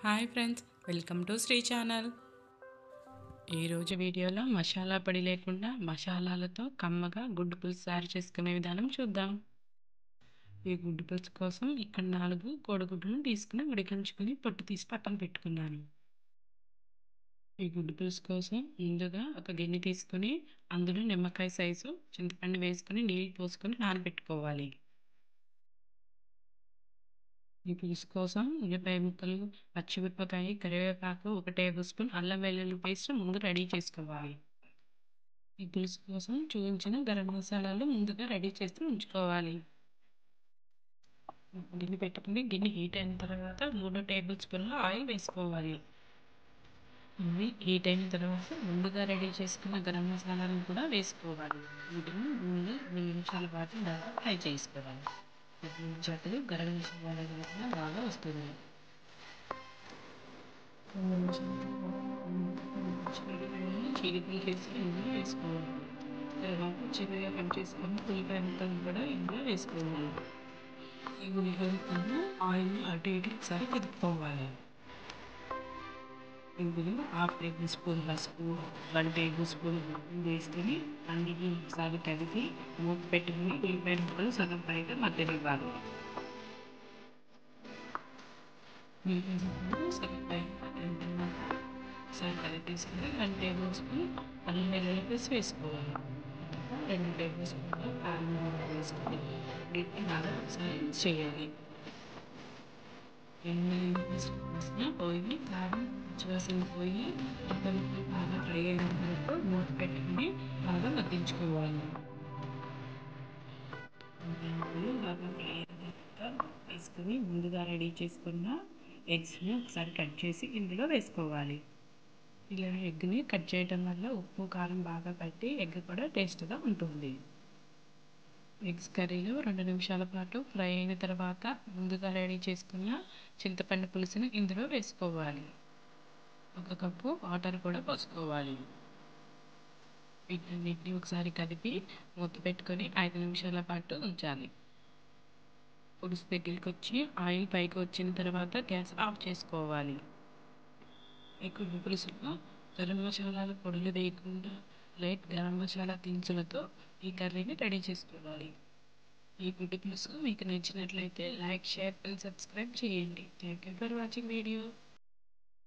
hi friends welcome to Shri channel ఈరోజు వీడియోలో మసాలా పొడి లేకుండా మసాలాలతో కమ్మగా గుడ్డు పులుసు తయారు చేసుకునే విధానం చూద్దాం ఈ గుడ్డు పులుసు కోసం ఇక్కడ నాలుగు కోడిగుడ్లను తీసుకుని ఉడికించుకుని పొట్టు తీసి పక్కన పెట్టుకున్నాను ఈ గుడ్డు పులుసు కోసం ముందుగా ఒక గిన్నె తీసుకుని అందులో నిమ్మకాయ సైజు చింతపండు వేసుకొని నీళ్ళు పోసుకొని నానబెట్టుకోవాలి ఈ పులుసు కోసం ఉల్లిపాయ ముక్కలు పచ్చిమిరపకాయ కరివేపాకు ఒక టేబుల్ స్పూన్ అల్లం వెల్లుల్లి పేస్ట్ ముందు రెడీ చేసుకోవాలి ఈ పులుసు కోసం చూపించిన గరం మసాలాలు ముందుగా రెడీ చేసి ఉంచుకోవాలి గిన్నె పెట్టుకుని గిన్నె హీట్ అయిన తర్వాత మూడు టేబుల్ స్పూన్ల ఆయిల్ వేసుకోవాలి ఇవి హీట్ అయిన తర్వాత ముందుగా రెడీ చేసుకున్న గరం మసాలాలను కూడా వేసుకోవాలి వీటిని ముందు రెండు నిమిషాల పాటు బాగా ఫ్రై చేసుకోవాలి నిమిషాలు గరం మసాలా కూడా బాగా వస్తుంది చిలిపి చేసి ఇందులో వేసుకోవాలి తర్వాత చిన్నగా కట్ చేసుకొని ఉల్లిపాయ ముక్కలు కూడా ఇందులో వేసుకోవాలి ఈ ఉల్లిపాయ ముక్కలు ఆయిల్ అటు ఇటు ఒకసారి తిప్పుకోవాలి ఇందులో హాఫ్ టేబుల్ స్పూన్ పసుపు వన్ టేబుల్ స్పూన్ వేసుకొని అన్నిటిని ఒకసారి కలిపి మూత పెట్టుకుని ఉల్లిపాయ ముక్కలు సగం పైగా మగ్గనివ్వాలి సగం పైగా ఒకసారి కలిపేసుకుని వన్ టేబుల్ స్పూన్ అల్లం వెల్లుల్లి పేస్ట్ వేసుకోవాలి రెండు టేబుల్ స్పూన్లు కారం వేసుకొని వీటిని బాగా ఒకసారి చేయాలి ఎనిమిది పోయి కారం పచ్చివాసన పోయి మొత్తం బాగా ఫ్రై అయిన తర్వాత మూత పెట్టుకుని బాగా మగ్గించుకోవాలి బాగా ఫ్రై అయిన తర్వాత వేసుకొని ముందుగా రెడీ చేసుకున్న ఎగ్స్ని ఒకసారి కట్ చేసి ఇందులో వేసుకోవాలి ఇలా ఎగ్ని కట్ చేయడం వల్ల ఉప్పు కారం బాగా పట్టి ఎగ్ కూడా టేస్ట్గా ఉంటుంది ఎగ్స్ కర్రీలో రెండు నిమిషాల పాటు ఫ్రై అయిన తర్వాత ముందుగా రెడీ చేసుకున్న చింతపండు పులుసుని ఇందులో వేసుకోవాలి ఒక కప్పు వాటర్ కూడా పోసుకోవాలి వీటన్నిటిని ఒకసారి కలిపి మూత పెట్టుకొని ఐదు నిమిషాల పాటు ఉంచాలి పులుసు దగ్గరికి వచ్చి ఆయిల్ పైకి వచ్చిన తర్వాత గ్యాస్ ఆఫ్ చేసుకోవాలి ఈ గుడ్డు పులుసులో గరం మసాలాల పొడులు వేయకుండా లైట్ గరం మసాలా దినుసులతో ఈ కర్రీని రెడీ చేసుకోవాలి ఈ గుడ్డు పులుసు మీకు నచ్చినట్లయితే లైక్ షేర్ అండ్ సబ్స్క్రైబ్ చేయండి thank you for watching video